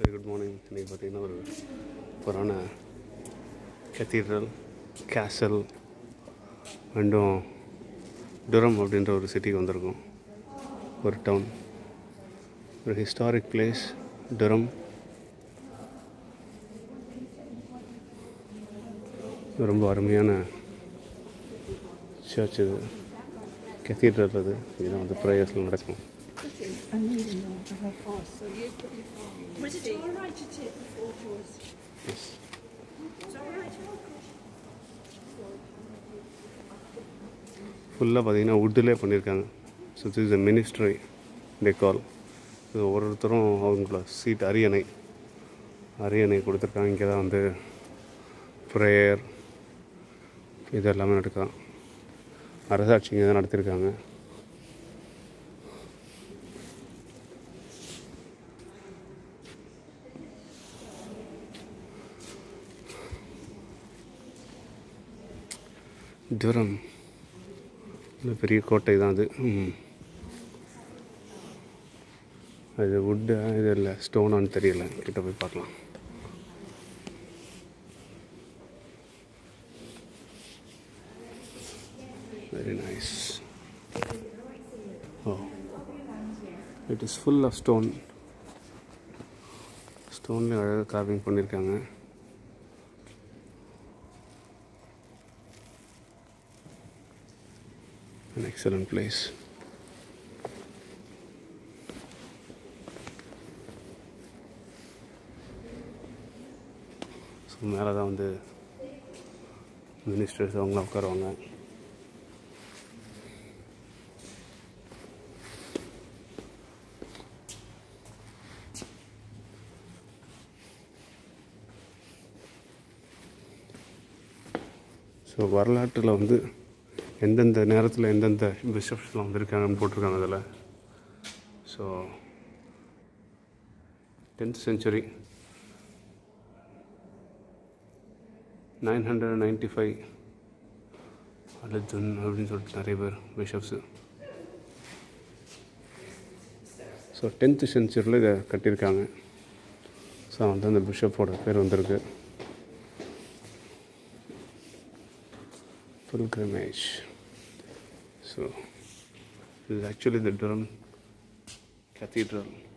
Very good morning இன்றைக்கி பார்த்தீங்கன்னா ஒரு புராண கத்தீட்ரல் கேசல் அண்டும் டுரம் அப்படின்ற ஒரு சிட்டிக்கு வந்திருக்கோம் ஒரு டவுன் ஒரு ஹிஸ்டாரிக் பிளேஸ் டுரம் ரொம்ப அருமையான சர்ச் இது கத்தீட்ரல் அது இதுதான் வந்து ப்ரேயர்ஸ்லாம் நடக்கும் Was it all right to take the photos? Yes It's all right. ஃபுல்லாக பார்த்தீங்கன்னா வுட்டிலே பண்ணியிருக்காங்க so this is a ministry டெக்கால் இது ஒரு ஒருத்தரும் அவங்கள சீட் அரியணை அரியணை கொடுத்துருக்காங்க இங்கே தான் வந்து ப்ரேயர் இது எல்லாமே நடக்கலாம் அரசாட்சி இங்கே தான் நடத்தியிருக்காங்க ஜுரம் நல்ல பெரிய கோட்டை தான் அது ம். அது வுட்டு இது இல்லை ஸ்டோனான்னு தெரியல கிட்ட போய் பார்க்கலாம் very nice oh it is full of stone ஸ்டோன்லேயும் அழகாக கார்விங் பண்ணியிருக்காங்க an excellent place. ஸோ மேலே தான் வந்து மினிஸ்டர்ஸ் அவங்களாம் உட்காருவாங்க ஸோ வரலாற்றில் வந்து எந்தெந்த நேரத்தில் எந்தெந்த பிஷப்ஸ்லாம் வந்திருக்காங்கன்னு போட்டிருக்காங்க அதில் so tenth century nine hundred ninety five அலஜுன் அப்படின்னு சொல்லிட்டு நிறைய பேர் பிஷப்ஸு ஸோ டென்த்து செஞ்சுரியில் இதை கட்டியிருக்காங்க ஸோ வந்து அந்த பிஷப்போட பேர் வந்திருக்கு pilgrimage. So, this is actually the Durham Cathedral.